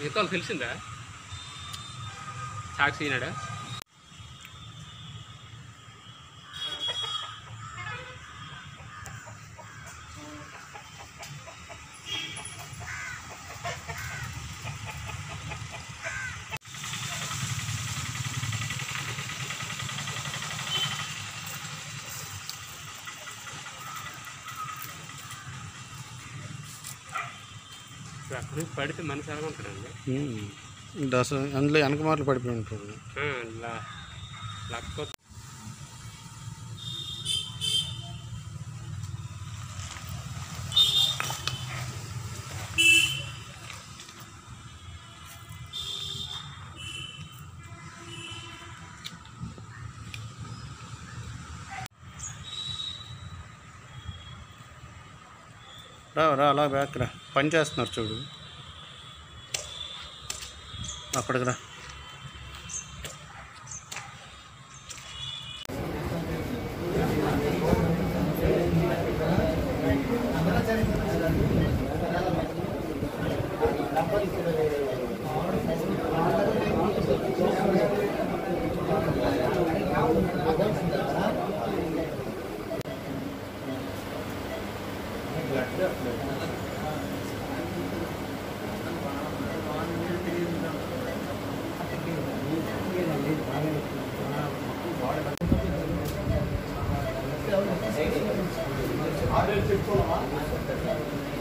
మిగతా వాళ్ళు తెలిసిందా సాక్షి ఈనాడా ఇప్పుడు అక్కడ నుంచి పడితే మనిషి ఎలా ఉంటాడండి దశ అందులో వెనక మార్లు పడిపోయి ఉంటాడు ఆ, లా లక్క రా రా అలా బ్యాక్ రా పని చేస్తున్నారు చూడు అక్కడికి రా ఆర్డర్ చెప్పుకోవాలా